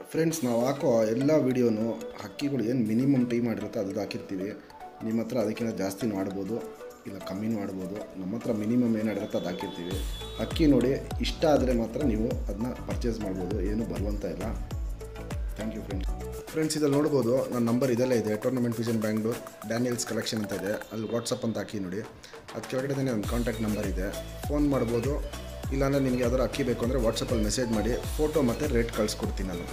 friends ನಾವು ಹಾಕೋ ಎಲ್ಲ ವೀಡಿಯೋನು ಹಕ್ಕಿಗಳು ಏನು ಮಿನಿಮಮ್ ಟೈಮ್ ಮಾಡಿರುತ್ತೆ ಅದು ಹಾಕಿರ್ತೀವಿ ನಿಮ್ಮ ಹತ್ರ ಅದಕ್ಕಿಂತ ಜಾಸ್ತಿನೂ ಆಡ್ಬೋದು ಇಲ್ಲ ಕಮ್ಮಿನೂ ಆಡ್ಬೋದು ನಮ್ಮ ಹತ್ರ ಮಿನಿಮಮ್ ಏನು ಆಡಿರುತ್ತೆ ಅದು ಹಾಕಿರ್ತೀವಿ ಹಕ್ಕಿ ನೋಡಿ ಇಷ್ಟ ಆದರೆ ಮಾತ್ರ ನೀವು ಅದನ್ನ ಪರ್ಚೇಸ್ ಮಾಡ್ಬೋದು ಏನು ಬರುವಂತ ಇಲ್ಲ ಥ್ಯಾಂಕ್ ಯು ಫ್ರೆಂಡ್ಸ್ ಫ್ರೆಂಡ್ಸ್ ಇದಲ್ಲಿ ನೋಡ್ಬೋದು ನನ್ನ ನಂಬರ್ ಇದೆಲ್ಲ ಇದೆ tournament vision Bangalore Daniels collection ಅಂತ ಇದೆ ಅಲ್ಲಿ ವಾಟ್ಸಪ್ ಅಂತ ಹಾಕಿ ನೋಡಿ ಅದು ಕೆಳಗಡೆ ನನ್ನ ಕಾಂಟ್ಯಾಕ್ಟ್ ನಂಬರ್ ಇದೆ ಫೋನ್ ಮಾಡ್ಬೋದು ಇಲ್ಲಾಂದರೆ ನಿಮಗೆ ಯಾವ್ದಾರು ಅಕ್ಕಿ ಬೇಕು ಅಂದರೆ ವಾಟ್ಸಪ್ಪಲ್ಲಿ ಮೆಸೇಜ್ ಮಾಡಿ ಫೋಟೋ ಮತ್ತು ರೇಟ್ ಕಳಿಸ್ಕೊಡ್ತೀನಿ ನಾನು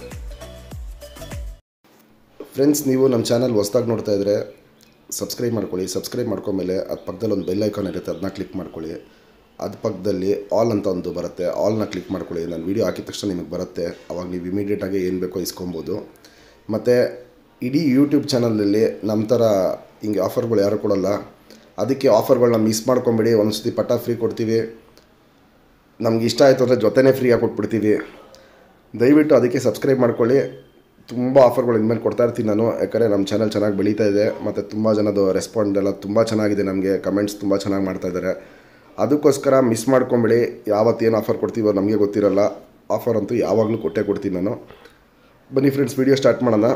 ಫ್ರೆಂಡ್ಸ್ ನೀವು ನಮ್ಮ ಚಾನಲ್ ಹೊಸ್ದಾಗಿ ನೋಡ್ತಾ ಇದ್ದರೆ ಸಬ್ಸ್ಕ್ರೈಬ್ ಮಾಡ್ಕೊಳ್ಳಿ ಸಬ್ಸ್ಕ್ರೈಬ್ ಮಾಡ್ಕೊಂಡ್ಮೇಲೆ ಅದು ಪಕ್ಕದಲ್ಲಿ ಒಂದು ಬೆಲ್ ಐಕಾನ್ ಇರುತ್ತೆ ಅದನ್ನ ಕ್ಲಿಕ್ ಮಾಡ್ಕೊಳ್ಳಿ ಅದ್ರ ಪಕ್ಕದಲ್ಲಿ ಆಲ್ ಅಂತ ಒಂದು ಬರುತ್ತೆ ಆಲ್ನ ಕ್ಲಿಕ್ ಮಾಡ್ಕೊಳ್ಳಿ ನಾನು ವೀಡಿಯೋ ಹಾಕಿದ ತಕ್ಷಣ ನಿಮಗೆ ಬರುತ್ತೆ ಅವಾಗ ನೀವು ಇಮಿಡಿಯೇಟಾಗಿ ಏನು ಬೇಕೋ ಇಸ್ಕೊಬೋದು ಮತ್ತು ಇಡೀ ಯೂಟ್ಯೂಬ್ ಚಾನಲಲ್ಲಿ ನಮ್ಮ ಥರ ಹಿಂಗೆ ಆಫರ್ಗಳು ಯಾರು ಕೊಡೋಲ್ಲ ಅದಕ್ಕೆ ಆಫರ್ಗಳನ್ನ ಮಿಸ್ ಮಾಡ್ಕೊಂಬೇಡಿ ಒಂದು ಸತಿ ಪಟ್ಟ ಫ್ರೀ ಕೊಡ್ತೀವಿ ನಮ್ಗೆ ಇಷ್ಟ ಆಯಿತು ಅಂದರೆ ಜೊತೆನೇ ಫ್ರೀಯಾಗಿ ಕೊಟ್ಬಿಡ್ತೀವಿ ದಯವಿಟ್ಟು ಅದಕ್ಕೆ ಸಬ್ಸ್ಕ್ರೈಬ್ ಮಾಡ್ಕೊಳ್ಳಿ ತುಂಬ ಆಫರ್ಗಳು ಇನ್ಮೇಲೆ ಕೊಡ್ತಾ ಇರ್ತೀನಿ ನಾನು ಯಾಕಂದರೆ ನಮ್ಮ ಚಾನಲ್ ಚೆನ್ನಾಗಿ ಬೆಳೀತಾ ಇದೆ ಮತ್ತು ತುಂಬ ಜನದು ರೆಸ್ಪಾಂಡ್ ಎಲ್ಲ ತುಂಬ ಚೆನ್ನಾಗಿದೆ ನಮಗೆ ಕಮೆಂಟ್ಸ್ ತುಂಬ ಚೆನ್ನಾಗಿ ಮಾಡ್ತಾ ಇದ್ದಾರೆ ಅದಕ್ಕೋಸ್ಕರ ಮಿಸ್ ಮಾಡ್ಕೊಂಬೇಡಿ ಯಾವತ್ತೇನು ಆಫರ್ ಕೊಡ್ತೀವೋ ನಮಗೆ ಗೊತ್ತಿರಲ್ಲ ಆಫರ್ ಅಂತೂ ಯಾವಾಗಲೂ ಕೊಟ್ಟೇ ಕೊಡ್ತೀನಿ ನಾನು ಬನ್ನಿ ಫ್ರೆಂಡ್ಸ್ ವಿಡಿಯೋ ಸ್ಟಾರ್ಟ್ ಮಾಡೋಣ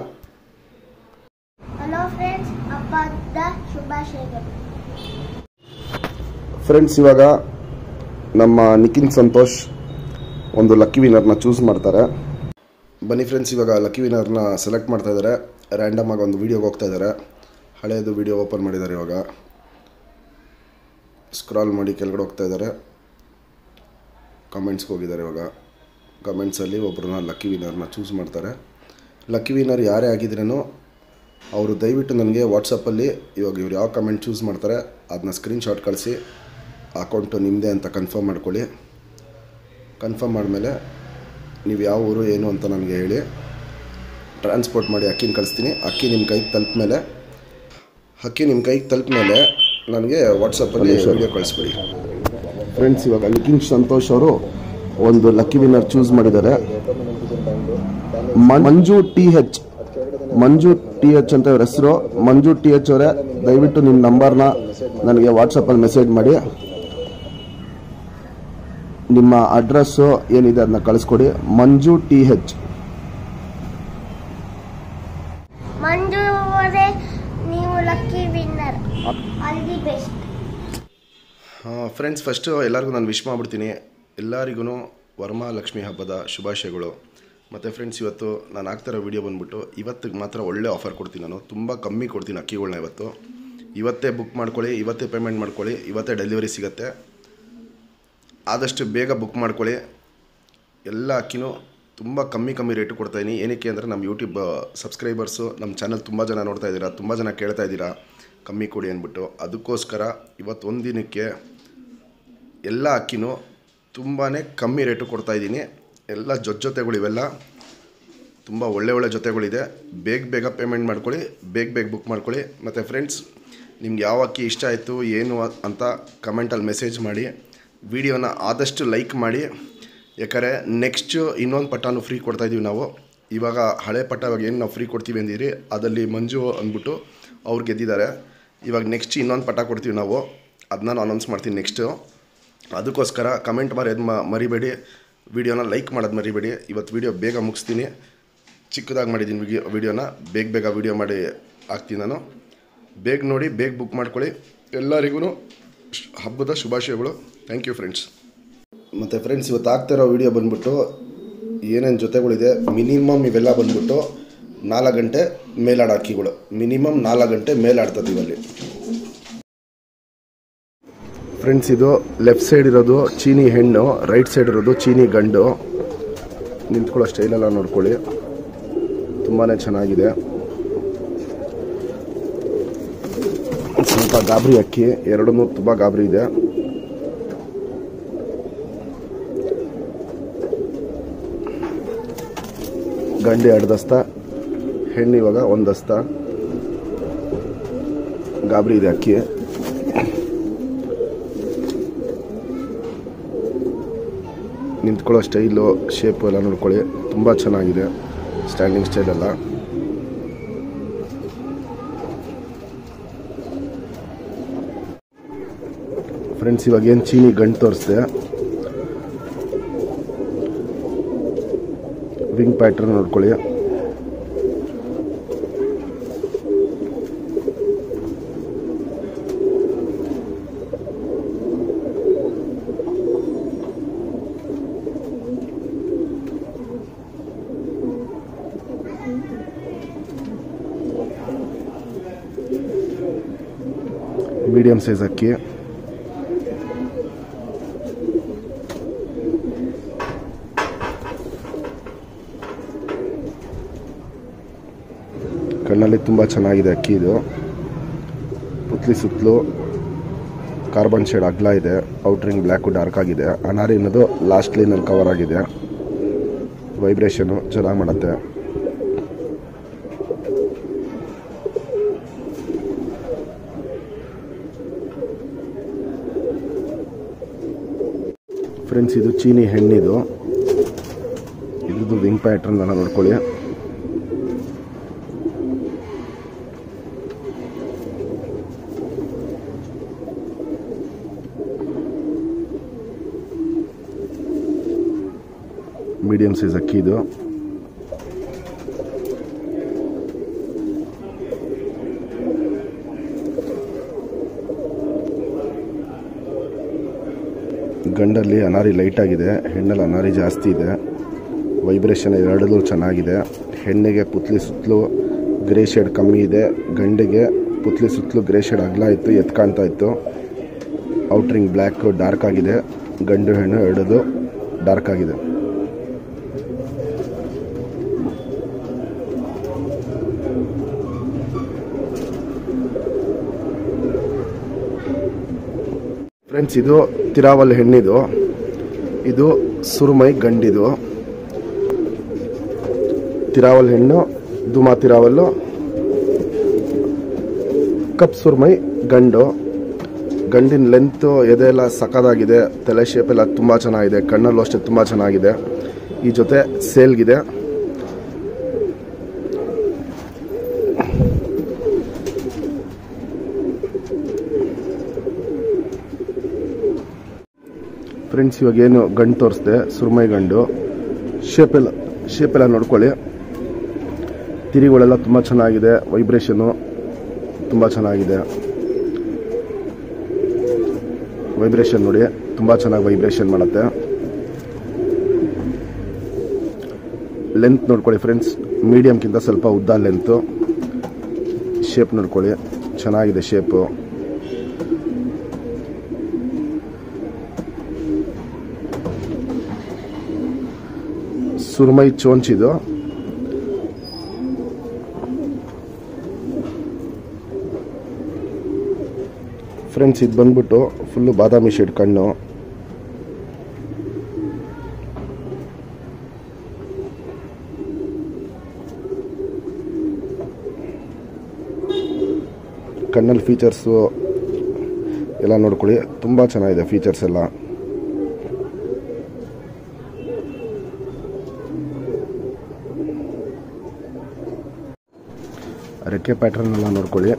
ಹಲೋ ಫ್ರೆಂಡ್ಸ್ ಹಬ್ಬದ ಶುಭಾಶಯಗಳು ಫ್ರೆಂಡ್ಸ್ ಇವಾಗ ನಮ್ಮ ನಿಖಿನ್ ಸಂತೋಷ್ ಒಂದು ಲಕ್ಕಿ ವಿನರ್ನ ಚೂಸ್ ಮಾಡ್ತಾರೆ ಬನ್ನಿ ಫ್ರೆಂಡ್ಸ್ ಇವಾಗ ಲಕ್ಕಿ ವಿನರ್ನ ಸೆಲೆಕ್ಟ್ ಮಾಡ್ತಾ ಇದ್ದಾರೆ ರ್ಯಾಂಡಮ್ ಆಗಿ ಒಂದು ವೀಡಿಯೋಗೆ ಹೋಗ್ತಾ ಇದ್ದಾರೆ ಹಳೆಯದು ವೀಡಿಯೋ ಓಪನ್ ಮಾಡಿದ್ದಾರೆ ಇವಾಗ ಸ್ಕ್ರಾಲ್ ಮಾಡಿ ಕೆಳಗಡೆ ಹೋಗ್ತಾ ಇದ್ದಾರೆ ಕಮೆಂಟ್ಸ್ಗೆ ಹೋಗಿದ್ದಾರೆ ಇವಾಗ ಕಮೆಂಟ್ಸಲ್ಲಿ ಒಬ್ಬರನ್ನ ಲಕ್ಕಿ ವಿನರ್ನ ಚೂಸ್ ಮಾಡ್ತಾರೆ ಲಕ್ಕಿ ವಿನರ್ ಯಾರೇ ಆಗಿದ್ರೇನು ಅವರು ದಯವಿಟ್ಟು ನನಗೆ ವಾಟ್ಸಪ್ಪಲ್ಲಿ ಇವಾಗ ಇವ್ರು ಯಾವ ಕಮೆಂಟ್ ಚೂಸ್ ಮಾಡ್ತಾರೆ ಅದನ್ನ ಸ್ಕ್ರೀನ್ಶಾಟ್ ಕಳಿಸಿ ಅಕೌಂಟು ನಿಮ್ಮದೇ ಅಂತ ಕನ್ಫರ್ಮ್ ಮಾಡ್ಕೊಳ್ಳಿ ಕನ್ಫರ್ಮ್ ಮಾಡಿದ್ಮೇಲೆ ನೀವು ಯಾವ ಊರು ಏನು ಅಂತ ನನಗೆ ಹೇಳಿ ಟ್ರಾನ್ಸ್ಪೋರ್ಟ್ ಮಾಡಿ ಅಕ್ಕಿನ ಕಳಿಸ್ತೀನಿ ಅಕ್ಕಿ ನಿಮ್ಮ ಕೈಗೆ ತಲುಪ ಮೇಲೆ ಅಕ್ಕಿ ನಿಮ್ಮ ಕೈಗೆ ತಲುಪ ಮೇಲೆ ನನಗೆ ವಾಟ್ಸಪ್ಪಲ್ಲಿ ವಿಡಿಯೋ ಕಳಿಸ್ಬಿಡಿ ಫ್ರೆಂಡ್ಸ್ ಇವಾಗ ನಿಖಿನ್ ಸಂತೋಷ್ ಅವರು ಒಂದು ಲಕ್ಕಿ ವಿನ್ನರ್ ಚೂಸ್ ಮಾಡಿದ್ದಾರೆ Manju T H Manju T H ಅಂತ ಇವ್ರ ಹೆಸರು ಮಂಜು ಟಿ ಎಚ್ ಅವರೇ ದಯವಿಟ್ಟು ನಿಮ್ಮ ನಂಬರ್ನ ನನಗೆ ವಾಟ್ಸಪ್ಪಲ್ಲಿ ಮೆಸೇಜ್ ಮಾಡಿ ನಿಮ್ಮ ಅಡ್ರೆಸ್ಸು ಏನಿದೆ ಅದನ್ನ ಕಳಿಸ್ಕೊಡಿ ಮಂಜು ಟಿ ಹೆಚ್ ಮಂಜು ಅವರೇ ನೀವು lucky winner all the best friends first ಎಲ್ಲರಿಗೂ ನಾನು ವಿಶ್ ಮಾಡ್ಬಿಡ್ತೀನಿ ಎಲ್ಲರಿಗೂ ವರಮಹಾಲಕ್ಷ್ಮಿ ಹಬ್ಬದ ಶುಭಾಶಯಗಳು ಮತ್ತು ಫ್ರೆಂಡ್ಸ್ ಇವತ್ತು ನಾನು ಹಾಕ್ತಿರೋ ವೀಡಿಯೋ ಬಂದ್ಬಿಟ್ಟು ಇವತ್ತಿಗೆ ಮಾತ್ರ ಒಳ್ಳೆ ಆಫರ್ ಕೊಡ್ತೀನಿ ನಾನು ತುಂಬ ಕಮ್ಮಿ ಕೊಡ್ತೀನಿ ಅಕ್ಕಿಗಳನ್ನ ಇವತ್ತು ಇವತ್ತೇ ಬುಕ್ ಮಾಡ್ಕೊಳ್ಳಿ ಇವತ್ತೇ ಪೇಮೆಂಟ್ ಮಾಡ್ಕೊಳ್ಳಿ ಇವತ್ತೇ ಡೆಲಿವರಿ ಸಿಗುತ್ತೆ ಆದಷ್ಟು ಬೇಗ ಬುಕ್ ಮಾಡ್ಕೊಳ್ಳಿ ಎಲ್ಲ ಅಕ್ಕಿನೂ ತುಂಬ ಕಮ್ಮಿ ಕಮ್ಮಿ ರೇಟು ಕೊಡ್ತಾಯಿದ್ದೀನಿ ಏನಕ್ಕೆ ಅಂದರೆ ನಮ್ಮ ಯೂಟ್ಯೂಬ್ ಸಬ್ಸ್ಕ್ರೈಬರ್ಸು ನಮ್ಮ ಚಾನಲ್ ತುಂಬ ಜನ ನೋಡ್ತಾ ಇದ್ದೀರಾ ತುಂಬ ಜನ ಕೇಳ್ತಾ ಇದ್ದೀರಾ ಕಮ್ಮಿ ಕೊಡಿ ಅಂದ್ಬಿಟ್ಟು ಅದಕ್ಕೋಸ್ಕರ ಇವತ್ತು ಒಂದು ದಿನಕ್ಕೆ ಎಲ್ಲ ಅಕ್ಕಿನೂ ತುಂಬಾ ಕಮ್ಮಿ ರೇಟು ಕೊಡ್ತಾಯಿದ್ದೀನಿ ಎಲ್ಲ ಜೊತೆ ಜೊತೆಗಳು ಇವೆಲ್ಲ ತುಂಬ ಒಳ್ಳೆ ಒಳ್ಳೆ ಜೊತೆಗಳಿದೆ ಬೇಗ ಬೇಗ ಪೇಮೆಂಟ್ ಮಾಡ್ಕೊಳ್ಳಿ ಬೇಗ ಬೇಗ ಬುಕ್ ಮಾಡ್ಕೊಳ್ಳಿ ಮತ್ತು ಫ್ರೆಂಡ್ಸ್ ನಿಮ್ಗೆ ಯಾವ ಅಕ್ಕಿ ಇಷ್ಟ ಆಯಿತು ಏನು ಅಂತ ಕಮೆಂಟಲ್ಲಿ ಮೆಸೇಜ್ ಮಾಡಿ ವಿಡಿಯೋನ ಆದಷ್ಟು ಲೈಕ್ ಮಾಡಿ ಯಾಕಂದರೆ ನೆಕ್ಸ್ಟು ಇನ್ನೊಂದು ಪಟ್ಟಾನು ಫ್ರೀ ಕೊಡ್ತಾಯಿದ್ದೀವಿ ನಾವು ಇವಾಗ ಹಳೆ ಪಟ್ಟ ಇವಾಗ ಏನು ನಾವು ಫ್ರೀ ಕೊಡ್ತೀವಿ ಅಂದಿರಿ ಅದರಲ್ಲಿ ಮಂಜು ಅಂದ್ಬಿಟ್ಟು ಅವ್ರು ಗೆದ್ದಿದ್ದಾರೆ ಇವಾಗ ನೆಕ್ಸ್ಟ್ ಇನ್ನೊಂದು ಪಟ್ಟ ಕೊಡ್ತೀವಿ ನಾವು ಅದನ್ನ ನಾನು ಅನೌನ್ಸ್ ಮಾಡ್ತೀನಿ ನೆಕ್ಸ್ಟು ಅದಕ್ಕೋಸ್ಕರ ಕಮೆಂಟ್ ಮರೆಯೋದು ಮರಿಬೇಡಿ ವಿಡಿಯೋನ ಲೈಕ್ ಮಾಡೋದು ಮರಿಬೇಡಿ ಇವತ್ತು ವಿಡಿಯೋ ಬೇಗ ಮುಗಿಸ್ತೀನಿ ಚಿಕ್ಕದಾಗಿ ಮಾಡಿದ್ದೀನಿ ವಿಡಿಯೋ ವಿಡಿಯೋನ ಬೇಗ ಬೇಗ ವಿಡಿಯೋ ಮಾಡಿ ಹಾಕ್ತೀನಿ ನಾನು ಬೇಗ ನೋಡಿ ಬೇಗ ಬುಕ್ ಮಾಡ್ಕೊಳ್ಳಿ ಎಲ್ಲರಿಗೂ ಹಬ್ಬದ ಶುಭಾಶಯಗಳು ಥ್ಯಾಂಕ್ ಯು ಫ್ರೆಂಡ್ಸ್ ಮತ್ತು ಫ್ರೆಂಡ್ಸ್ ಇವತ್ತು ಆಗ್ತಿರೋ ವಿಡಿಯೋ ಬಂದ್ಬಿಟ್ಟು ಏನೇನು ಜೊತೆಗಳಿದೆ ಮಿನಿಮಮ್ ಇವೆಲ್ಲ ಬಂದ್ಬಿಟ್ಟು ನಾಲ್ಕು ಗಂಟೆ ಮೇಲಾಡ ಅಕ್ಕಿಗಳು ಮಿನಿಮಮ್ ನಾಲ್ಕು ಗಂಟೆ ಮೇಲಾಡ್ತದೆ ಇವಲ್ಲಿ ಫ್ರೆಂಡ್ಸ್ ಇದು ಲೆಫ್ಟ್ ಸೈಡ್ ಇರೋದು ಚೀನಿ ಹೆಣ್ಣು ರೈಟ್ ಸೈಡ್ ಇರೋದು ಚೀನಿ ಗಂಡು ನಿಂತ್ಕೊಳ್ಳೋ ಸ್ಟೈಲೆಲ್ಲ ನೋಡ್ಕೊಳ್ಳಿ ತುಂಬಾ ಚೆನ್ನಾಗಿದೆ ಸ್ವಲ್ಪ ಗಾಬರಿ ಅಕ್ಕಿ ಎರಡೂ ತುಂಬ ಗಾಬರಿ ಇದೆ ಗಂಡು ಎರಡು ದಸ್ತ ಹೆಣ್ಣು ಇವಾಗ ಒಂದು ದಸ್ತ ಗಾಬರಿ ಇದೆ ಅಕ್ಕಿ ನಿಂತ್ಕೊಳ್ಳೋ ಸ್ಟೈಲು ಶೇಪು ಎಲ್ಲ ನೋಡ್ಕೊಳ್ಳಿ ತುಂಬ ಚೆನ್ನಾಗಿದೆ ಸ್ಟ್ಯಾಂಡಿಂಗ್ ಸ್ಟೈಲ್ ಎಲ್ಲ ಫ್ರೆಂಡ್ಸ್ ಇವಾಗ ಏನು ಚೀನಿ ಗಂಟು ತೋರಿಸ್ದೆ ವಿಂಗ್ ಪ್ಯಾಟ್ರನ್ ನೋಡ್ಕೊಳ್ಳಿ ಮೀಡಿಯಂ ಸೈಜ್ ಅಕ್ಕಿ ಕಣ್ಣಲ್ಲಿ ತುಂಬ ಚೆನ್ನಾಗಿದೆ ಅಕ್ಕಿ ಇದು ಪುತ್ಲಿ ಸುತ್ತಲೂ ಕಾರ್ಬನ್ ಶೇಡ್ ಅಗ್ಲ ಇದೆ ಔಟ್ರಿಂಗ್ ಬ್ಲ್ಯಾಕು ಡಾರ್ಕ್ ಆಗಿದೆ ಅನಾರಿ ಅನ್ನೋದು ಲಾಸ್ಟ್ ಲೈನಲ್ಲಿ ಕವರ್ ಆಗಿದೆ ವೈಬ್ರೇಷನು ಚೆನ್ನಾಗಿ ಮಾಡುತ್ತೆ ಫ್ರೆಂಡ್ಸ್ ಇದು ಚೀನಿ ಹೆಣ್ಣಿದು ಇದ್ರದ್ದು ವಿಂಗ್ ಪ್ಯಾಟ್ರನ್ ಎಲ್ಲ ನೋಡ್ಕೊಳ್ಳಿ ಮೀಡಿಯಂ ಸೈಜ್ ಅಕ್ಕಿ ಇದು ಗಂಡಲ್ಲಿ ಅನಾರಿ ಲೈಟ್ ಆಗಿದೆ ಹೆಣ್ಣಲ್ಲಿ ಅನಾರಿ ಜಾಸ್ತಿ ಇದೆ ವೈಬ್ರೇಷನ್ ಎರಡಲ್ಲೂ ಚೆನ್ನಾಗಿದೆ ಹೆಣ್ಣಿಗೆ ಪುತ್ಲಿ ಸುತ್ತಲೂ ಗ್ರೇ ಶೇಡ್ ಕಮ್ಮಿ ಇದೆ ಗಂಡಿಗೆ ಪುತ್ಲಿ ಸುತ್ತಲೂ ಗ್ರೇ ಶೇಡ್ ಅಗಲ ಇತ್ತು ಎತ್ ಕಾಣ್ತಾ ಇತ್ತು ಔಟ್ರಿಂಗ್ ಬ್ಲ್ಯಾಕ್ ಡಾರ್ಕ್ ಆಗಿದೆ ಗಂಡು ಹೆಣ್ಣು ಎರಡದು ಡಾರ್ಕ್ ಆಗಿದೆ ಫ್ರೆಂಡ್ಸ್ ಇದು ತಿರಾವಲ್ ಹೆಣ್ಣಿದು ಇದು ಸುರುಮೈ ಗಂಡಿದು ತಿರಾವಲ್ ಹೆಣ್ಣು ದುಮಾ ತಿರಾವಲ್ಲು ಕಪ್ ಸುರ್ಮೈ ಗಂಡು ಗಂಡಿನ ಲೆಂತು ಎದೆ ಎಲ್ಲ ಸಖತ್ತಾಗಿದೆ ತಲೆ ಶೇಪ್ ಎಲ್ಲ ತುಂಬ ಚೆನ್ನಾಗಿದೆ ಕಣ್ಣಲ್ಲೂ ಅಷ್ಟೇ ತುಂಬ ಚೆನ್ನಾಗಿದೆ ಈ ಜೊತೆ ಸೇಲ್ಗಿದೆ ಫ್ರೆಂಡ್ಸ್ ಇವಾಗ ಏನು ಗಂಡು ತೋರಿಸ್ದೆ ಸುರ್ಮೈ ಗಂಡು ಶೇಪೆಲ್ಲ ಶೇಪೆಲ್ಲ ನೋಡ್ಕೊಳ್ಳಿ ತಿರಿಗಳೆಲ್ಲ ತುಂಬ ಚೆನ್ನಾಗಿದೆ ವೈಬ್ರೇಷನು ತುಂಬ ಚೆನ್ನಾಗಿದೆ ವೈಬ್ರೇಷನ್ ನೋಡಿ ತುಂಬ ಚೆನ್ನಾಗಿ ವೈಬ್ರೇಷನ್ ಮಾಡುತ್ತೆ ಲೆಂತ್ ನೋಡ್ಕೊಳ್ಳಿ ಫ್ರೆಂಡ್ಸ್ ಮೀಡಿಯಮ್ಗಿಂತ ಸ್ವಲ್ಪ ಉದ್ದ ಲೆಂತು ಶೇಪ್ ನೋಡ್ಕೊಳ್ಳಿ ಚೆನ್ನಾಗಿದೆ ಶೇಪು ಸುರ್ಮೈ ಚೋಂಚ್ ಇದು ಫ್ರೆಂಡ್ಸ್ ಇದು ಬಂದ್ಬಿಟ್ಟು ಫುಲ್ಲು ಬಾದಾಮಿ ಶೇಡ್ ಕಣ್ಣು ಕಣ್ಣಲ್ಲಿ ಫೀಚರ್ಸು ಎಲ್ಲ ನೋಡ್ಕೊಳ್ಳಿ ತುಂಬ ಚೆನ್ನಾಗಿದೆ ಫೀಚರ್ಸ್ ಎಲ್ಲ ರೆಕ್ಕೆ ಪ್ಯಾಟರ್ನ್ ಎಲ್ಲ ನೋಡ್ಕೊಳ್ಳಿ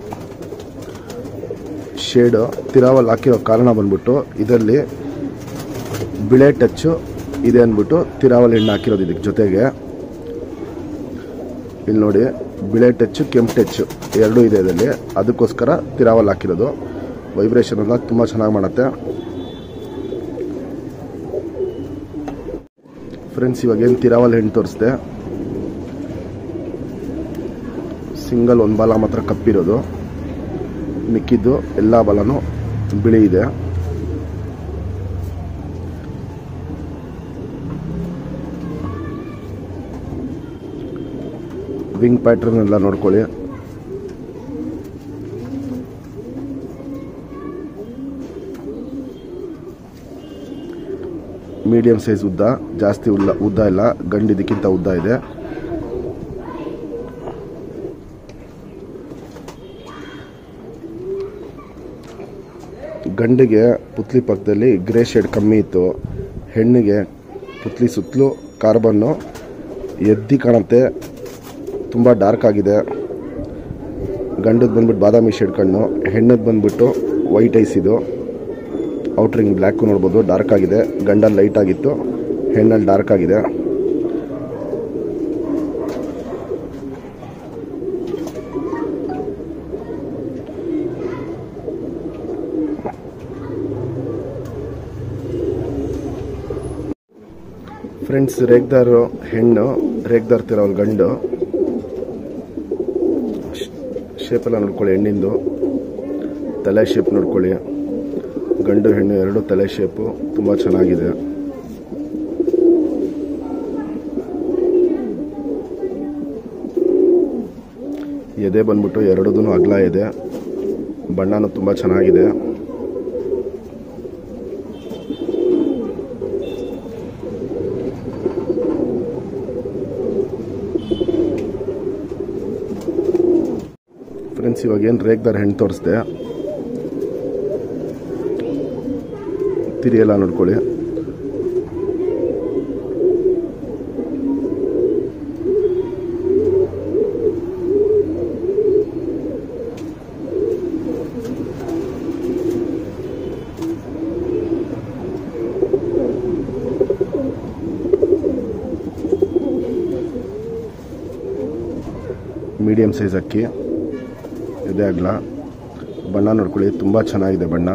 ಶೇಡು ತಿರಾವಲ್ ಹಾಕಿರೋ ಕಾರಣ ಬಂದ್ಬಿಟ್ಟು ಇದರಲ್ಲಿ ಬಿಳೆ ಟಚ್ಚು ಇದೆ ಅಂದ್ಬಿಟ್ಟು ತಿರಾವಲ್ ಎಣ್ಣೆ ಹಾಕಿರೋದು ಇದಕ್ಕೆ ಜೊತೆಗೆ ಇಲ್ಲಿ ನೋಡಿ ಬಿಳೆ ಟಚ್ಚು ಕೆಂಪು ಟಚ್ಚು ಎರಡೂ ಇದೆ ಇದರಲ್ಲಿ ಅದಕ್ಕೋಸ್ಕರ ತಿರಾವಲ್ ಹಾಕಿರೋದು ವೈಬ್ರೇಷನ್ ಎಲ್ಲ ತುಂಬ ಚೆನ್ನಾಗಿ ಮಾಡುತ್ತೆ ಫ್ರೆಂಡ್ಸ್ ಇವಾಗ ಏನು ತಿರಾವಲ್ ಹೆಣ್ಣು ತೋರಿಸ್ದೆ ಸಿಂಗಲ್ ಒಂದು ಬಾಲ ಮಾತ್ರ ಕಪ್ಪಿರೋದು ಮಿಕ್ಕಿದ್ದು ಎಲ್ಲ ಬಲನೂ ಬಿಳಿ ಇದೆ ವಿಂಗ್ ಪ್ಯಾಟ್ರನ್ ಎಲ್ಲ ನೋಡ್ಕೊಳ್ಳಿ ಮೀಡಿಯಂ ಸೈಜ್ ಉದ್ದ ಜಾಸ್ತಿ ಉಲ್ಲ ಉದ್ದ ಇಲ್ಲ ಗಂಡು ಇದಕ್ಕಿಂತ ಉದ್ದ ಇದೆ ಗಂಡಿಗೆ ಪುತ್ಲಿ ಪಕ್ಕದಲ್ಲಿ ಗ್ರೇ ಶೇಡ್ ಕಮ್ಮಿ ಇತ್ತು ಹೆಣ್ಣಿಗೆ ಪುತ್ಲಿ ಸುತ್ತಲೂ ಕಾರ್ಬನ್ನು ಎದ್ದಿ ಕಾಣುತ್ತೆ ತುಂಬ ಡಾರ್ಕ್ ಆಗಿದೆ ಗಂಡದ್ದು ಬಂದ್ಬಿಟ್ಟು ಬಾದಾಮಿ ಶೇಡ್ ಕಣ್ಣು ಹೆಣ್ಣದ್ದು ಬಂದ್ಬಿಟ್ಟು ವೈಟ್ ಐಸ್ ಇದು ಔಟ್ರಿಂಗ್ ಬ್ಲ್ಯಾಕು ನೋಡ್ಬೋದು ಡಾರ್ಕ್ ಆಗಿದೆ ಗಂಡಲ್ಲಿ ಲೈಟ್ ಆಗಿತ್ತು ಹೆಣ್ಣಲ್ಲಿ ಡಾರ್ಕ್ ಆಗಿದೆ ಫ್ರೆಂಡ್ಸ್ ರೇಗ್ದಾರು ಹೆಣ್ಣು ರೇಗ್ದಾರ್ ತಿರೋಲ್ ಗಂಡು ಶೇಪೆಲ್ಲ ನೋಡ್ಕೊಳ್ಳಿ ಹೆಣ್ಣಿಂದು ತಲೆ ಶೇಪ್ ನೋಡ್ಕೊಳ್ಳಿ ಗಂಡು ಹೆಣ್ಣು ಎರಡು ತಲೆ ಶೇಪು ತುಂಬ ಚೆನ್ನಾಗಿದೆ ಎದೆ ಬಂದ್ಬಿಟ್ಟು ಎರಡದೂ ಅಗಲ ಇದೆ ಬಣ್ಣನೂ ತುಂಬ ಚೆನ್ನಾಗಿದೆ ಫ್ರೆಂಡ್ಸ್ ಇವಾಗ ಏನು ರೇಗ್ದಾರ್ ಹೆಣ್ಣು ತೋರಿಸ್ದೆ ತಿರಿಯೆಲ್ಲ ನೋಡ್ಕೊಳ್ಳಿ ಮೀಡಿಯಮ್ ಸೈಜ್ ಅಕ್ಕಿ ಇದೆ ಆಗಲ ಬಣ್ಣ ನೋಡ್ಕೊಳ್ಳಿ ತುಂಬ ಚೆನ್ನಾಗಿದೆ ಬಣ್ಣ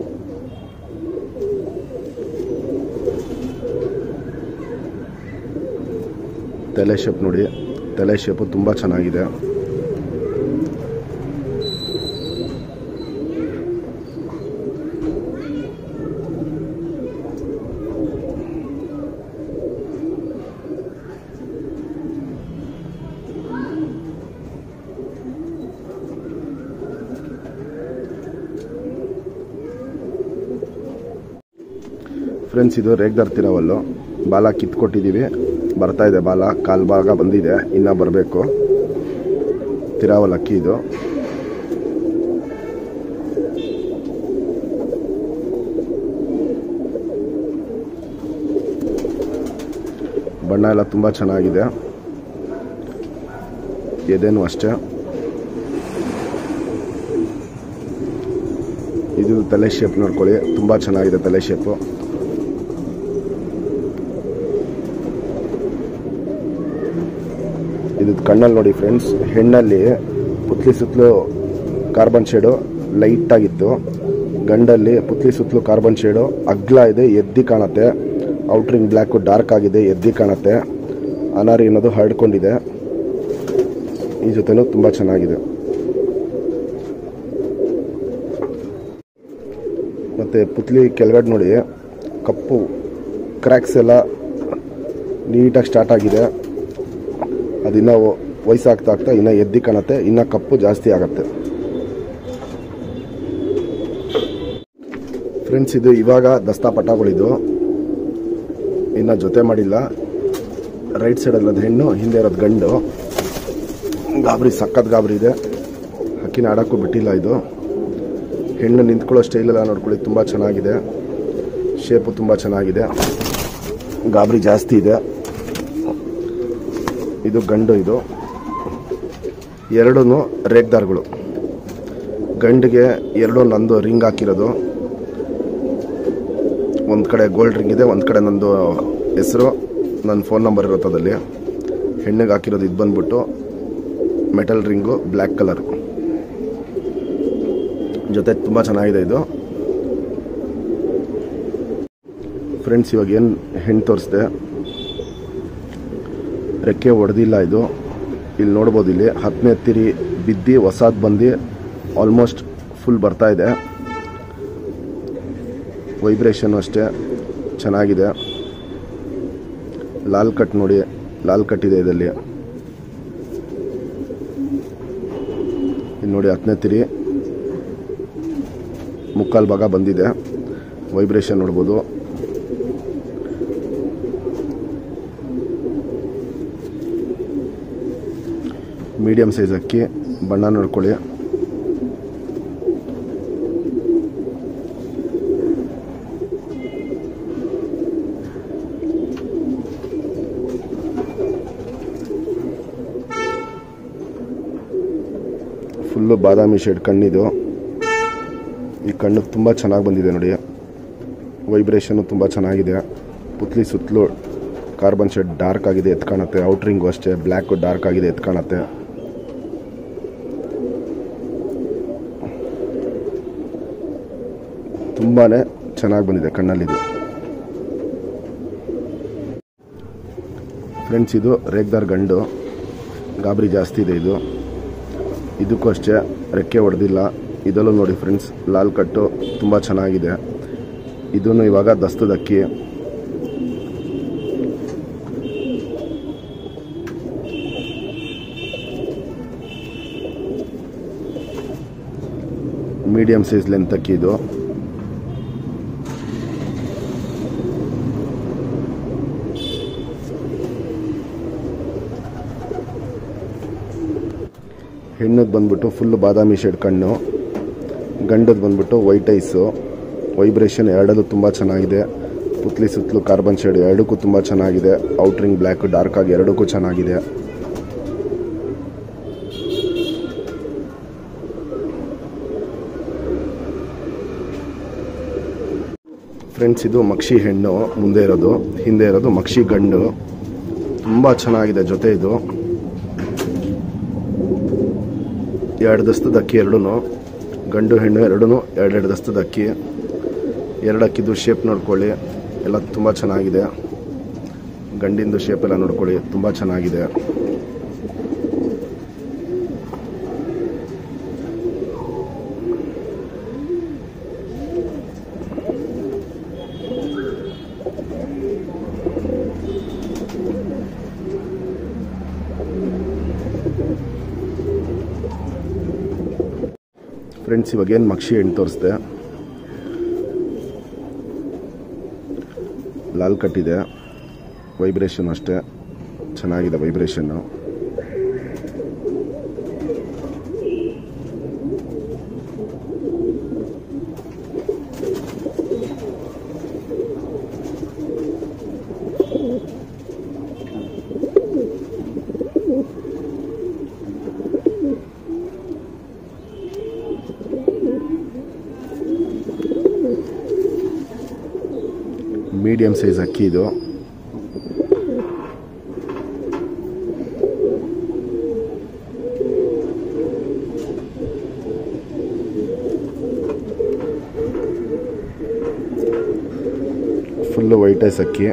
ತಲೆ ಶೇಪ್ ನೋಡಿ ತಲೆ ಶೇಪು ತುಂಬ ಚೆನ್ನಾಗಿದೆ ಫ್ರೆಂಡ್ಸ್ ಇದು ರೇಗ್ದಾರ್ ತಿರವಲ್ಲು ಬಾಲ ಕಿತ್ಕೊಟ್ಟಿದ್ದೀವಿ ಬರ್ತಾ ಇದೆ ಬಾಲ ಕಾಲು ಭಾಗ ಬಂದಿದೆ ಇನ್ನೂ ಬರಬೇಕು ತಿರಾವಲ್ ಅಕ್ಕಿ ಇದು ಬಣ್ಣ ಎಲ್ಲ ತುಂಬ ಚೆನ್ನಾಗಿದೆ ಎದೆನೂ ಅಷ್ಟೇ ಇದು ತಲೆ ಶೇಪ್ ನೋಡ್ಕೊಳ್ಳಿ ತುಂಬ ಚೆನ್ನಾಗಿದೆ ತಲೆ ಶೇಪು ಇದು ಕಣ್ಣಲ್ಲಿ ನೋಡಿ ಫ್ರೆಂಡ್ಸ್ ಹೆಣ್ಣಲ್ಲಿ ಪುತ್ಲಿ ಸುತ್ತಲೂ ಕಾರ್ಬನ್ ಶೇಡು ಲೈಟ್ ಆಗಿತ್ತು ಗಂಡಲ್ಲಿ ಪುತ್ಲಿ ಸುತ್ತಲೂ ಕಾರ್ಬನ್ ಶೇಡು ಅಗ್ಲ ಇದೆ ಎದ್ದಿ ಕಾಣುತ್ತೆ ಔಟ್ರಿಂಗ್ ಬ್ಲ್ಯಾಕು ಡಾರ್ಕ್ ಆಗಿದೆ ಎದ್ದಿ ಕಾಣುತ್ತೆ ಅನಾರಿ ಅನ್ನೋದು ಹರಡ್ಕೊಂಡಿದೆ ಈ ಜೊತೆನೂ ತುಂಬ ಚೆನ್ನಾಗಿದೆ ಮತ್ತು ಪುತ್ಲಿ ಕೆಳಗಡೆ ನೋಡಿ ಕಪ್ಪು ಕ್ರ್ಯಾಕ್ಸ್ ಎಲ್ಲ ನೀಟಾಗಿ ಸ್ಟಾರ್ಟ್ ಆಗಿದೆ ಅದಿನ್ನ ವಯಸ್ಸಾಗ್ತಾ ಆಗ್ತಾ ಇನ್ನೂ ಎದ್ದಿ ಕಾಣುತ್ತೆ ಇನ್ನೂ ಕಪ್ಪು ಜಾಸ್ತಿ ಆಗುತ್ತೆ ಫ್ರೆಂಡ್ಸ್ ಇದು ಇವಾಗ ದಸ್ತಾ ಪಟಾಗಳಿದು ಇನ್ನು ಜೊತೆ ಮಾಡಿಲ್ಲ ರೈಟ್ ಸೈಡಲ್ಲಿ ಹೆಣ್ಣು ಹಿಂದೆ ಇರೋದು ಗಂಡು ಗಾಬರಿ ಸಖತ್ ಗಾಬರಿ ಇದೆ ಹಕ್ಕಿನ ಆಡೋಕ್ಕೂ ಬಿಟ್ಟಿಲ್ಲ ಇದು ಹೆಣ್ಣು ನಿಂತ್ಕೊಳ್ಳೋ ಸ್ಟೈಲೆಲ್ಲ ನೋಡ್ಕೊಳ್ಳಿ ತುಂಬ ಚೆನ್ನಾಗಿದೆ ಶೇಪು ತುಂಬ ಚೆನ್ನಾಗಿದೆ ಗಾಬರಿ ಜಾಸ್ತಿ ಇದೆ ಇದು ಗಂಡು ಇದು ಎರಡೂ ರೇಗ್ದಾರ್ಗಳು ಗಂಡಿಗೆ ಎರಡು ನಂದು ರಿಂಗ್ ಹಾಕಿರೋದು ಒಂದು ಕಡೆ ಗೋಲ್ಡ್ ರಿಂಗ್ ಇದೆ ಒಂದು ಕಡೆ ನಂದು ಹೆಸರು ನನ್ನ ಫೋನ್ ನಂಬರ್ ಇರುತ್ತೆ ಅದಲ್ಲಿ ಹೆಣ್ಣಿಗೆ ಹಾಕಿರೋದು ಇದು ಬಂದ್ಬಿಟ್ಟು ಮೆಟಲ್ ರಿಂಗು ಬ್ಲ್ಯಾಕ್ ಕಲರ್ ಜೊತೆ ತುಂಬ ಚೆನ್ನಾಗಿದೆ ಇದು ಫ್ರೆಂಡ್ಸ್ ಇವಾಗ ಏನು ಹೆಣ್ಣು ತೋರಿಸ್ದೆ ರೆಕ್ಕೆ ಹೊಡೆದಿಲ್ಲ ಇದು ಇಲ್ಲಿ ನೋಡ್ಬೋದು ಇಲ್ಲಿ ಹತ್ತನೇ ತಿರಿ ಬಿದ್ದು ಹೊಸಾದ್ ಬಂದು ಆಲ್ಮೋಸ್ಟ್ ಫುಲ್ ಬರ್ತಾ ಇದೆ ವೈಬ್ರೇಷನ್ ಅಷ್ಟೇ ಚೆನ್ನಾಗಿದೆ ಲಾಲ್ ಕಟ್ ನೋಡಿ ಲಾಲ್ ಕಟ್ ಇದೆ ಇದರಲ್ಲಿ ಇಲ್ಲಿ ನೋಡಿ ಹತ್ತನೇ ತಿರಿ ಮುಕ್ಕಾಲು ಭಾಗ ಬಂದಿದೆ ವೈಬ್ರೇಷನ್ ನೋಡ್ಬೋದು ಮೀಡಿಯಮ್ ಸೈಜ್ ಅಕ್ಕಿ ಬಣ್ಣ ನೋಡ್ಕೊಳ್ಳಿ ಫುಲ್ಲು ಬಾದಾಮಿ ಶೇಡ್ ಕಣ್ಣಿದು ಈ ಕಣ್ಣು ತುಂಬ ಚೆನ್ನಾಗಿ ಬಂದಿದೆ ನೋಡಿ ವೈಬ್ರೇಷನ್ನು ತುಂಬ ಚೆನ್ನಾಗಿದೆ ಪುತ್ಲಿ ಸುತ್ತಲೂ ಕಾರ್ಬನ್ ಶೇಡ್ ಡಾರ್ಕ್ ಆಗಿದೆ ಎತ್ ಕಾಣುತ್ತೆ ಔಟ್ರಿಂಗು ಅಷ್ಟೇ ಬ್ಲ್ಯಾಕು ಡಾರ್ಕ್ ಆಗಿದೆ ಎತ್ ಕಾಣುತ್ತೆ ತುಂಬಾ ಚೆನ್ನಾಗಿ ಬಂದಿದೆ ಕಣ್ಣಲ್ಲಿದು ಫ್ರೆಂಡ್ಸ್ ಇದು ರೇಗ್ದಾರ್ ಗಂಡು ಗಾಬರಿ ಜಾಸ್ತಿ ಇದೆ ಇದು ಇದಕ್ಕೂ ಅಷ್ಟೇ ರೆಕ್ಕೆ ಹೊಡೆದಿಲ್ಲ ಇದರಲ್ಲೂ ನೋಡಿ ಫ್ರೆಂಡ್ಸ್ ಲಾಲ್ ಕಟ್ಟು ತುಂಬ ಚೆನ್ನಾಗಿದೆ ಇದನ್ನು ಇವಾಗ ದಸ್ತದಕ್ಕಿ ಮೀಡಿಯಂ ಸೈಜ್ ಲೆಂತ್ ಅಕ್ಕಿ ಇದು ಹೆಣ್ಣದು ಬಂದ್ಬಿಟ್ಟು ಫುಲ್ ಬಾದಾಮಿ ಶೇಡ್ ಕಣ್ಣು ಗಂಡದು ಬಂದ್ಬಿಟ್ಟು ವೈಟ್ ಐಸು ವೈಬ್ರೇಷನ್ ಎರಡಲ್ಲೂ ತುಂಬ ಚೆನ್ನಾಗಿದೆ ಪುತ್ಲಿ ಸುತ್ತಲೂ ಕಾರ್ಬನ್ ಶೇಡ್ ಎರಡಕ್ಕೂ ತುಂಬ ಚೆನ್ನಾಗಿದೆ ಔಟ್ರಿಂಗ್ ಬ್ಲ್ಯಾಕ್ ಡಾರ್ಕ್ ಆಗಿ ಎರಡಕ್ಕೂ ಚೆನ್ನಾಗಿದೆ ಫ್ರೆಂಡ್ಸ್ ಇದು ಮಕ್ಷಿ ಹೆಣ್ಣು ಮುಂದೆ ಇರೋದು ಹಿಂದೆ ಇರೋದು ಮಕ್ಷಿ ಗಂಡು ತುಂಬ ಚೆನ್ನಾಗಿದೆ ಜೊತೆ ಇದು ಎರಡು ದಸ್ತದ ಅಕ್ಕಿ ಎರಡೂ ಗಂಡು ಹೆಣ್ಣು ಎರಡೂ ಎರಡೆರಡು ದಸ್ತದ ಅಕ್ಕಿ ಎರಡು ಅಕ್ಕಿದು ಶೇಪ್ ನೋಡ್ಕೊಳ್ಳಿ ಎಲ್ಲ ತುಂಬ ಚೆನ್ನಾಗಿದೆ ಗಂಡಿಂದು ಶೇಪ್ ಎಲ್ಲ ನೋಡ್ಕೊಳ್ಳಿ ತುಂಬ ಚೆನ್ನಾಗಿದೆ ಫ್ರೆಂಡ್ಸ್ ಇವಾಗ ಏನು ಮಕ್ಷಿ ಹೆಣ್ಣು ತೋರಿಸ್ದೆ ಲಾಲ್ ಕಟ್ಟಿದೆ ವೈಬ್ರೇಷನ್ ಅಷ್ಟೇ ಚೆನ್ನಾಗಿದೆ ವೈಬ್ರೇಷನ್ನು ಮೀಡಿಯಂ ಸೈಜ್ ಅಕ್ಕಿ ಇದು ಫುಲ್ಲು ವೈಟ್ ಐಸ್ ಅಕ್ಕಿ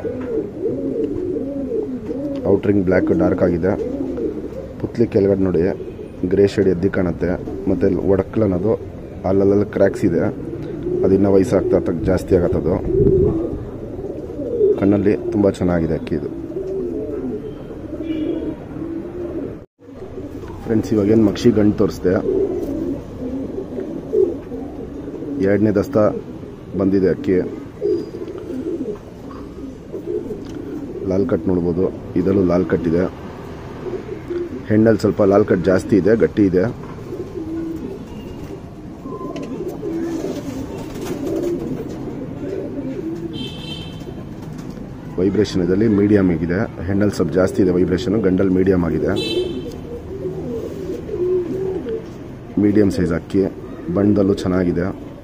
ಔಟ್ರಿಂಗ್ ಬ್ಲ್ಯಾಕ್ ಡಾರ್ಕ್ ಆಗಿದೆ ಪುತ್ಲಿ ಕೆಳಗಡೆ ನೋಡಿ ಗ್ರೇ ಶೇಡ್ ಎದ್ದಿ ಕಾಣುತ್ತೆ ಮತ್ತು ಒಡಕ್ಲ್ ಅನ್ನೋದು ಅಲ್ಲಲ್ಲಿ ಕ್ರ್ಯಾಕ್ಸ್ ಇದೆ ಅದಿನ್ನೂ ವಯಸ್ಸಾಗ್ತಾ ಆಗ್ತಾ ಜಾಸ್ತಿ ಆಗತ್ತದು ಕಣ್ಣಲ್ಲಿ ತುಂಬ ಚೆನ್ನಾಗಿದೆ ಅಕ್ಕಿ ಇದು ಫ್ರೆಂಡ್ಸ್ ಇವಾಗ ಏನು ಮಕ್ಷಿ ಗಂಡು ತೋರಿಸ್ದೆ ಎರಡನೇ ದಸ್ತ ಬಂದಿದೆ ಅಕ್ಕಿ ಲಾಲ್ ಕಟ್ ನೋಡ್ಬೋದು ಇದರಲ್ಲೂ ಲಾಲ್ ಕಟ್ ಇದೆ ಹೆಣ್ಣಲ್ಲಿ ಸ್ವಲ್ಪ ಲಾಲ್ ಕಟ್ ಜಾಸ್ತಿ ಇದೆ ಗಟ್ಟಿ ಇದೆ ವೈಬ್ರೇಷನ್ ಇದರಲ್ಲಿ ಮೀಡಿಯಂ ಆಗಿದೆ ಹೆಣ್ಣಲ್ಲಿ ಸ್ವಲ್ಪ ಜಾಸ್ತಿ ಇದೆ ವೈಬ್ರೇಷನ್ ಗಂಡಲ್ಲಿ ಮೀಡಿಯಂ ಆಗಿದೆ ಮೀಡಿಯಂ ಸೈಜ್ ಅಕ್ಕಿ ಬಣ್ಣದಲ್ಲೂ ಚೆನ್ನಾಗಿದೆ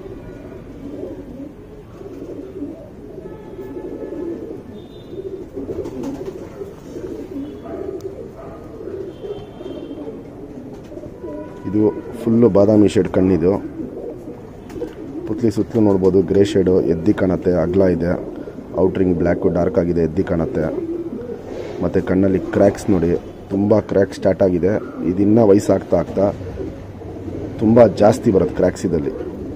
ಇದು ಫುಲ್ಲು ಬಾದಾಮಿ ಶೇಡ್ ಕಣ್ಣಿದು ಪುತ್ಲಿ ಸುತ್ತಲೂ ನೋಡ್ಬೋದು ಗ್ರೇ ಶೇಡು ಎದ್ದಿ ಕಾಣುತ್ತೆ ಅಗ್ಲ ಇದೆ ಔಟ್ರಿಂಗ್ ಬ್ಲ್ಯಾಕು ಡಾರ್ಕ್ ಆಗಿದೆ ಎದ್ದಿ ಕಾಣುತ್ತೆ ಮತ್ತು ಕಣ್ಣಲ್ಲಿ ಕ್ರ್ಯಾಕ್ಸ್ ನೋಡಿ ತುಂಬ ಕ್ರ್ಯಾಕ್ ಸ್ಟಾರ್ಟ್ ಆಗಿದೆ ಇದಿನ್ನೂ ವಯಸ್ಸಾಗ್ತಾ ಆಗ್ತಾ ತುಂಬ ಜಾಸ್ತಿ ಬರುತ್ತೆ ಕ್ರ್ಯಾಕ್ಸ್ ಇದಲ್ಲಿ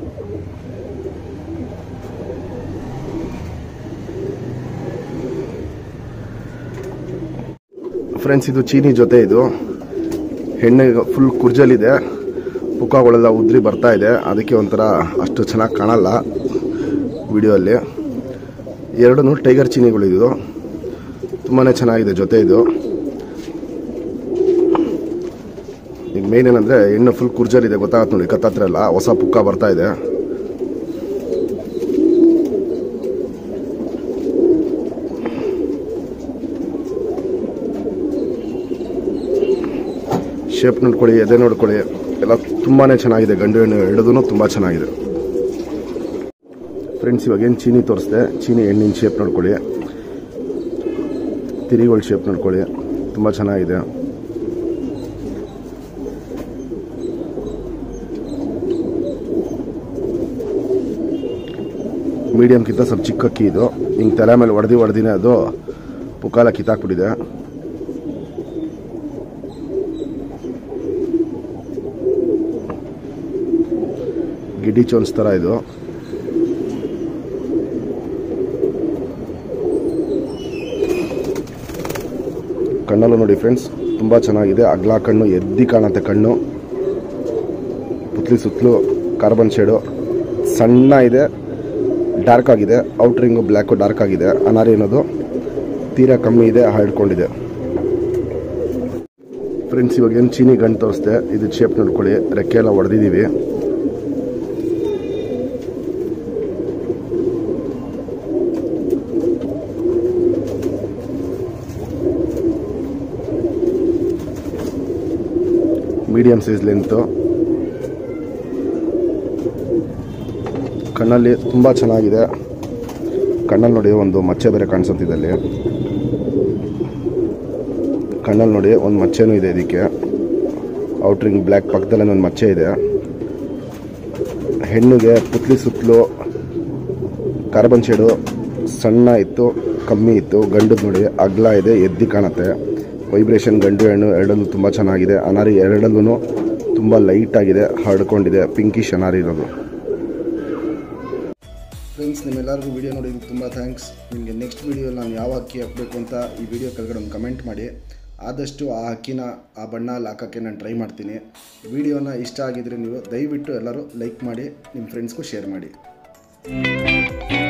ಫ್ರೆಂಡ್ಸ್ ಇದು ಚೀನಿ ಜೊತೆ ಇದು ಹೆಣ್ಣಿಗೆ ಫುಲ್ ಕುರ್ಜಲಿದೆ ಪುಕ್ಕಗಳೆಲ್ಲ ಉದ್ರಿ ಬರ್ತಾ ಇದೆ ಅದಕ್ಕೆ ಒಂಥರ ಅಷ್ಟು ಚೆನ್ನಾಗಿ ಕಾಣಲ್ಲ ವಿಡಿಯೋ ಅಲ್ಲಿ ಎರಡೂ ಟೈಗರ್ ಚೀನಿಗಳಿದು ತುಂಬಾ ಚೆನ್ನಾಗಿದೆ ಜೊತೆ ಇದು ಈಗ ಮೇನ್ ಏನಂದರೆ ಹೆಣ್ಣು ಫುಲ್ ಕುರ್ಜಲಿದೆ ಗೊತ್ತಾಗತ್ತೆ ನೋಡಿ ಕತ್ತತ್ರ ಎಲ್ಲ ಹೊಸ ಪುಕ್ಕ ಬರ್ತಾ ಇದೆ ಶೇಪ್ ನೋಡ್ಕೊಳ್ಳಿ ಎದೆ ನೋಡ್ಕೊಳ್ಳಿ ಎಲ್ಲ ತುಂಬಾ ಚೆನ್ನಾಗಿದೆ ಗಂಡು ಹೆಣ್ಣು ಎರಡದೂ ತುಂಬ ಚೆನ್ನಾಗಿದೆ ಫ್ರೆಂಡ್ಸ್ ಇವಾಗ ಏನು ಚೀನಿ ತೋರಿಸ್ದೆ ಚೀನಿ ಹೆಣ್ಣಿನ ಶೇಪ್ ನೋಡ್ಕೊಳ್ಳಿ ತಿರಿಗಳ ಶೇಪ್ ನೋಡ್ಕೊಳ್ಳಿ ತುಂಬ ಚೆನ್ನಾಗಿದೆ ಮೀಡಿಯಮ್ಗಿಂತ ಸ್ವಲ್ಪ ಚಿಕ್ಕ ಅಕ್ಕಿ ಇದು ಹಿಂಗೆ ತಲೆ ಮೇಲೆ ಹೊಡೆದಿ ಹೊಡೆದಿನೇ ಅದು ಪುಕ್ಕಾಲ ಕಿತ್ತಾಕ್ಬಿಟ್ಟಿದೆ ಗಿಡ್ಡಿ ಚೋನ್ಸ್ ಥರ ಇದು ಕಣ್ಣಲ್ಲೂ ನೋಡಿ ಫ್ರೆಂಡ್ಸ್ ತುಂಬ ಚೆನ್ನಾಗಿದೆ ಅಗ್ಲ ಕಣ್ಣು ಎದ್ದಿ ಕಾಣುತ್ತೆ ಕಣ್ಣು ಪುತ್ಲಿ ಸುತ್ತಲೂ ಕಾರ್ಬನ್ ಶೇಡು ಸಣ್ಣ ಇದೆ ಡಾರ್ಕ್ ಆಗಿದೆ ಔಟ್ರಿಂಗು ಬ್ಲ್ಯಾಕು ಡಾರ್ಕ್ ಆಗಿದೆ ಅನಾರಿ ಅನ್ನೋದು ತೀರಾ ಕಮ್ಮಿ ಇದೆ ಹರಡ್ಕೊಂಡಿದೆ ಫ್ರೆಂಡ್ಸ್ ಇವಾಗ ಏನು ಚೀನಿ ಗಂಡು ತೋರಿಸ್ದೆ ಇದು ಶೇಪ್ ನೋಡ್ಕೊಳ್ಳಿ ರೆಕ್ಕೆ ಎಲ್ಲ ಹೊಡೆದಿದ್ದೀವಿ ಮೀಡಿಯಮ್ ಸೈಜ್ ಲೆಂತು ಕಣ್ಣಲ್ಲಿ ತುಂಬ ಚೆನ್ನಾಗಿದೆ ಕಣ್ಣಲ್ಲಿ ನೋಡಿ ಒಂದು ಮಚ್ಚೆ ಬೇರೆ ಕಾಣಿಸುತ್ತಿದೆ ಅಲ್ಲಿ ಕಣ್ಣಲ್ಲಿ ನೋಡಿ ಒಂದು ಮಚ್ಚೆನೂ ಇದೆ ಇದಕ್ಕೆ ಔಟ್ರಿಂಗ್ ಬ್ಲ್ಯಾಕ್ ಪಕ್ಕದಲ್ಲೇ ಒಂದು ಮಚ್ಚೆ ಇದೆ ಹೆಣ್ಣಿಗೆ ಪುತ್ಲಿ ಸುತ್ತಲೂ ಕಾರ್ಬನ್ ಶೇಡು ಸಣ್ಣ ಇತ್ತು ಕಮ್ಮಿ ಇತ್ತು ಗಂಡದ ನೋಡಿ ಅಗ್ಲ ಇದೆ ಎದ್ದಿ ಕಾಣುತ್ತೆ ವೈಬ್ರೇಷನ್ ಗಂಡು ಹೆಣ್ಣು ಎರಡಲ್ಲೂ ತುಂಬ ಚೆನ್ನಾಗಿದೆ ಅನಾರಿ ಎರಡಲ್ಲೂ ತುಂಬ ಲೈಟ್ ಆಗಿದೆ ಹರಡ್ಕೊಂಡಿದೆ ಪಿಂಕಿಶ್ ಅನಾರಿ ಇರೋದು ಫ್ರೆಂಡ್ಸ್ ನಿಮ್ಮೆಲ್ಲರಿಗೂ ವಿಡಿಯೋ ನೋಡಿದ್ದಕ್ಕೆ ತುಂಬ ಥ್ಯಾಂಕ್ಸ್ ನಿಮಗೆ ನೆಕ್ಸ್ಟ್ ವಿಡಿಯೋ ನಾನು ಯಾವ ಅಕ್ಕಿ ಹಾಕಬೇಕು ಅಂತ ಈ ವಿಡಿಯೋ ಕೆಳಗಡೆ ಒಂದು ಕಮೆಂಟ್ ಮಾಡಿ ಆದಷ್ಟು ಆ ಅಕ್ಕಿನ ಆ ಬಣ್ಣ ಅಲ್ಲಿ ಹಾಕೋಕ್ಕೆ ನಾನು ಟ್ರೈ ಮಾಡ್ತೀನಿ ವಿಡಿಯೋನ ಇಷ್ಟ ಆಗಿದ್ರೆ ನೀವು ದಯವಿಟ್ಟು ಎಲ್ಲರೂ ಲೈಕ್ ಮಾಡಿ ನಿಮ್ಮ ಫ್ರೆಂಡ್ಸ್ಗೂ ಶೇರ್ ಮಾಡಿ